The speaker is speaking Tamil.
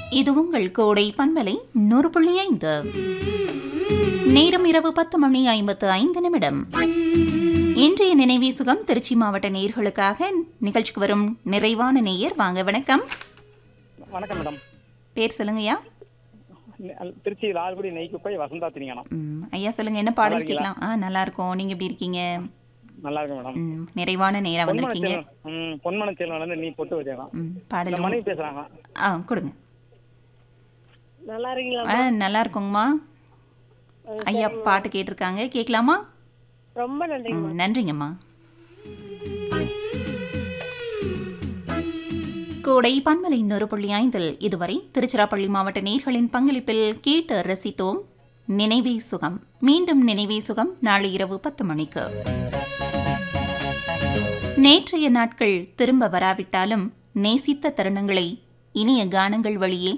இது உங்கள் கோடை பண்பலை நூறு புள்ளி ஐந்து நேரம் இரவு பத்து மணி ஐம்பத்து ஐந்து நிமிடம் இன்றைய நினைவி சுகம் திருச்சி மாவட்ட நேயர்களுக்காக நிகழ்ச்சிக்கு வரும் நிறைவான நேயர் வாங்க வணக்கம் வணக்கம் மேடம் பேர் சொல்லுங்கய்யா நெ- திருச்சி லால்குடி நெய்க்குப்பை வசந்தா திணியானம் ம், ஐயா சொல்லுங்க என்ன பாடல் நல்லா இருக்கீங்களா? கேட்கலாம் ஆ நல்லா இருக்கோம் நீங்க எப்படி இருக்கீங்க நல்லா இருக்கு மேடம் ம், நிறைவான நேரா வந்திருக்கீங்க பொன்மனச்செல்வன் ம் பொன்மனச்செல்வன் வந்து நீ பொட்டு வச்சுக்கலாம் ம், இந்த பாடல் மனைவி பேசுறாங்க ஆ கொடுங்க நல்லா இருக்கீங்களா ஆ நல்லா இருக்கோங்கம்மா ஐயா பாட்டு கேட்டிருக்காங்க கேட்கலாமா ரொம்ப நன்றி ம், நன்றிங்கம்மா கோடை பன்மலை இன்னொரு புள்ளி ஐந்தில் இதுவரை திருச்சிராப்பள்ளி மாவட்ட நேர்களின் பங்களிப்பில் கேட்டு ரசித்தோம் நினைவே சுகம் மீண்டும் நினைவே சுகம் நாளை இரவு பத்து மணிக்கு நேற்றைய நாட்கள் திரும்ப வராவிட்டாலும் நேசித்த தருணங்களை இனிய கானங்கள் வழியே